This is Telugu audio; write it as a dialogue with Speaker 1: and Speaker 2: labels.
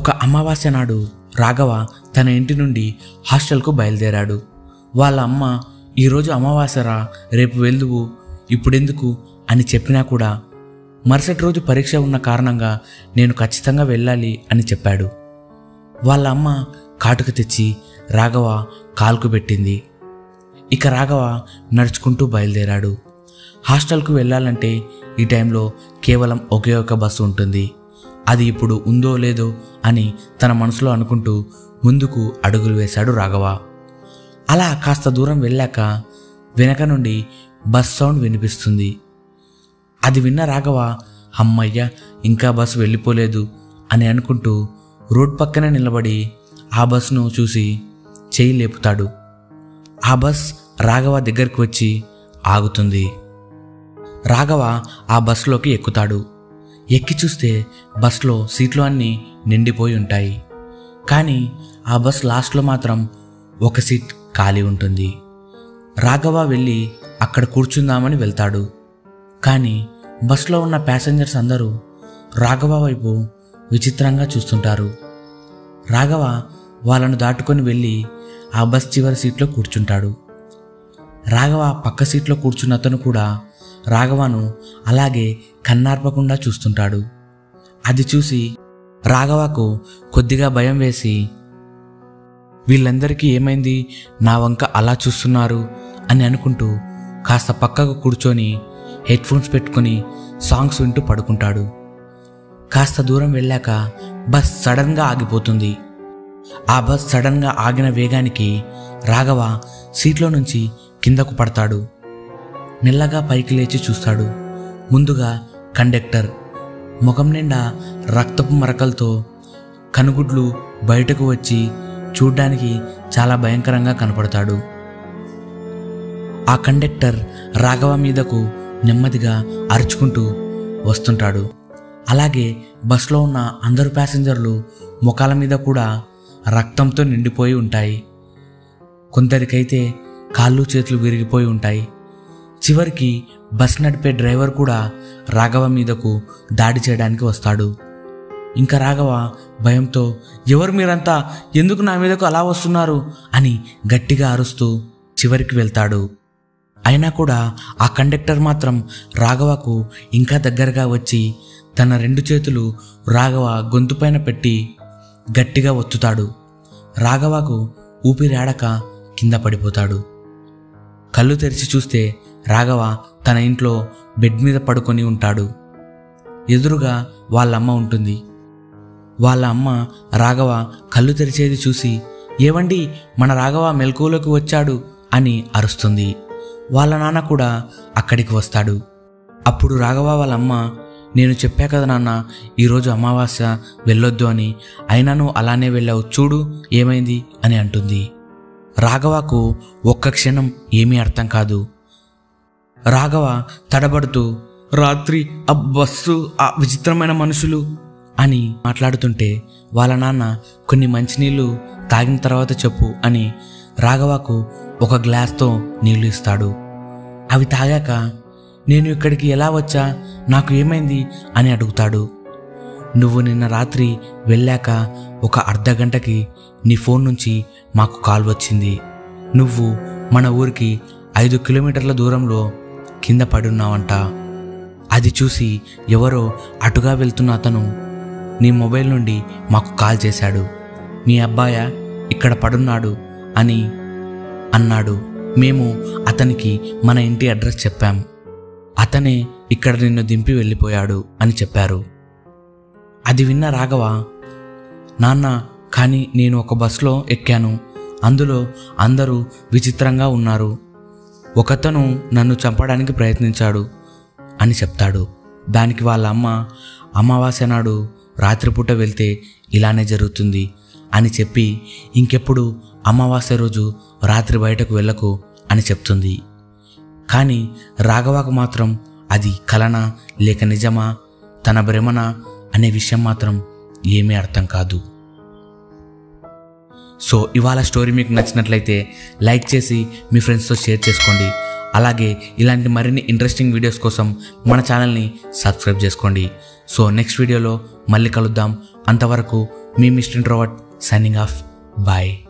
Speaker 1: ఒక అమావాస్య నాడు రాఘవ తన ఇంటి నుండి హాస్టల్కు బయలుదేరాడు వాళ్ళ అమ్మ ఈరోజు అమావాస్యరా రేపు వెళ్దువు ఇప్పుడెందుకు అని చెప్పినా కూడా మరుసటి రోజు పరీక్ష ఉన్న కారణంగా నేను ఖచ్చితంగా వెళ్ళాలి అని చెప్పాడు వాళ్ళ అమ్మ కాటుక తెచ్చి రాఘవ కాల్కు పెట్టింది ఇక రాఘవ నడుచుకుంటూ బయలుదేరాడు హాస్టల్కు వెళ్ళాలంటే ఈ టైంలో కేవలం ఒకే ఒక బస్సు ఉంటుంది అది ఇప్పుడు ఉందో లేదో అని తన మనసులో అనుకుంటూ ముందుకు అడుగులు వేశాడు రాఘవ అలా కాస్త దూరం వెళ్ళాక వెనక నుండి బస్ సౌండ్ వినిపిస్తుంది అది విన్న రాఘవ అమ్మయ్య ఇంకా బస్సు వెళ్ళిపోలేదు అని అనుకుంటూ రోడ్ పక్కనే నిలబడి ఆ బస్సును చూసి చేయి లేపుతాడు ఆ బస్ రాఘవ దగ్గరికి వచ్చి ఆగుతుంది రాఘవ ఆ బస్సులోకి ఎక్కుతాడు ఎక్కి చూస్తే బస్సులో సీట్లు అన్నీ నిండిపోయి ఉంటాయి కానీ ఆ బస్ లాస్ట్లో మాత్రం ఒక సీట్ ఖాళీ ఉంటుంది రాఘవ వెళ్ళి అక్కడ కూర్చుందామని వెళ్తాడు కానీ బస్సులో ఉన్న ప్యాసింజర్స్ అందరూ రాఘవ వైపు విచిత్రంగా చూస్తుంటారు రాఘవ వాళ్ళను దాటుకొని వెళ్ళి ఆ బస్ చివరి సీట్లో కూర్చుంటాడు రాఘవ పక్క సీట్లో కూర్చున్న అతను కూడా రాఘవను అలాగే కన్నార్పకుండా చూస్తుంటాడు అది చూసి రాఘవకు కొద్దిగా భయం వేసి వీళ్ళందరికీ ఏమైంది నా వంక అలా చూస్తున్నారు అని అనుకుంటూ కాస్త పక్కకు కూర్చొని హెడ్ ఫోన్స్ పెట్టుకొని సాంగ్స్ వింటూ పడుకుంటాడు కాస్త దూరం వెళ్ళాక బస్ సడన్గా ఆగిపోతుంది ఆ బస్ సడన్గా ఆగిన వేగానికి రాఘవ సీట్లో నుంచి కిందకు పడతాడు మెల్లగా పైకి లేచి చూస్తాడు ముందుగా కండక్టర్ ముఖం నిండా రక్తపు మరకలతో కనుగుడ్లు బయటకు వచ్చి చూడ్డానికి చాలా భయంకరంగా కనపడతాడు ఆ కండక్టర్ రాఘవ మీదకు నెమ్మదిగా అరుచుకుంటూ వస్తుంటాడు అలాగే బస్లో ఉన్న అందరు ప్యాసింజర్లు ముఖాల మీద కూడా రక్తంతో నిండిపోయి ఉంటాయి కొందరికైతే కాళ్ళు చేతులు విరిగిపోయి ఉంటాయి చివరికి బస్ నడిపే డ్రైవర్ కూడా రాఘవ మీదకు దాడి చేయడానికి వస్తాడు ఇంకా రాఘవ భయంతో ఎవరు మీరంతా ఎందుకు నా మీదకు అలా వస్తున్నారు అని గట్టిగా అరుస్తూ చివరికి వెళ్తాడు అయినా కూడా ఆ కండక్టర్ మాత్రం రాఘవకు ఇంకా దగ్గరగా వచ్చి తన రెండు చేతులు రాఘవ గొంతుపైన పెట్టి గట్టిగా ఒత్తుతాడు రాఘవకు ఊపిరాడక కింద పడిపోతాడు కళ్ళు తెరిచి చూస్తే రాఘవ తన ఇంట్లో బెడ్ మీద పడుకొని ఉంటాడు ఎదురుగా వాళ్ళమ్మ ఉంటుంది వాళ్ళ అమ్మ రాఘవ కళ్ళు తెరిచేది చూసి ఏవండి మన రాఘవ మెలకువలోకి వచ్చాడు అని అరుస్తుంది వాళ్ళ నాన్న కూడా అక్కడికి వస్తాడు అప్పుడు రాఘవ వాళ్ళ అమ్మ నేను చెప్పా కదా నాన్న ఈరోజు అమావాస్య వెళ్ళొద్దు అని అయినా నువ్వు అలానే వెళ్ళావు చూడు ఏమైంది అని అంటుంది రాఘవకు ఒక్క క్షణం ఏమీ అర్థం కాదు రాఘవ తడబడుతూ రాత్రి ఆ బస్సు ఆ విచిత్రమైన మనుషులు అని మాట్లాడుతుంటే వాళ్ళ నాన్న కొన్ని మంచినీళ్ళు తాగిన తర్వాత చెప్పు అని రాఘవకు ఒక గ్లాస్తో నీళ్లు ఇస్తాడు అవి తాగాక నేను ఇక్కడికి ఎలా వచ్చా నాకు ఏమైంది అని అడుగుతాడు నువ్వు నిన్న రాత్రి వెళ్ళాక ఒక అర్ధ గంటకి నీ ఫోన్ నుంచి మాకు కాల్ వచ్చింది నువ్వు మన ఊరికి ఐదు కిలోమీటర్ల దూరంలో కింద పడున్నావంట అది చూసి ఎవరో అటుగా వెళ్తున్న అతను నీ మొబైల్ నుండి మాకు కాల్ చేశాడు మీ అబ్బాయ ఇక్కడ పడున్నాడు అని అన్నాడు మేము అతనికి మన ఇంటి అడ్రస్ చెప్పాం అతనే ఇక్కడ నిన్ను దింపి వెళ్ళిపోయాడు అని చెప్పారు అది విన్న రాఘవ నాన్న కానీ నేను ఒక బస్సులో ఎక్కాను అందులో అందరూ విచిత్రంగా ఉన్నారు ఒకతను నన్ను చంపడానికి ప్రయత్నించాడు అని చెప్తాడు దానికి వాళ్ళ అమ్మ అమావాస్య నాడు రాత్రిపూట వెళ్తే ఇలానే జరుగుతుంది అని చెప్పి ఇంకెప్పుడు అమావాస్య రోజు రాత్రి బయటకు వెళ్ళకు అని చెప్తుంది కానీ రాఘవకు మాత్రం అది కలనా లేక నిజమా తన భ్రమనా అనే విషయం మాత్రం ఏమీ అర్థం కాదు సో ఇవాళ స్టోరీ మీకు నచ్చినట్లయితే లైక్ చేసి మీ ఫ్రెండ్స్తో షేర్ చేసుకోండి అలాగే ఇలాంటి మరిన్ని ఇంట్రెస్టింగ్ వీడియోస్ కోసం మన ఛానల్ని సబ్స్క్రైబ్ చేసుకోండి సో నెక్స్ట్ వీడియోలో మళ్ళీ కలుద్దాం అంతవరకు మీ mister introvert signing off bye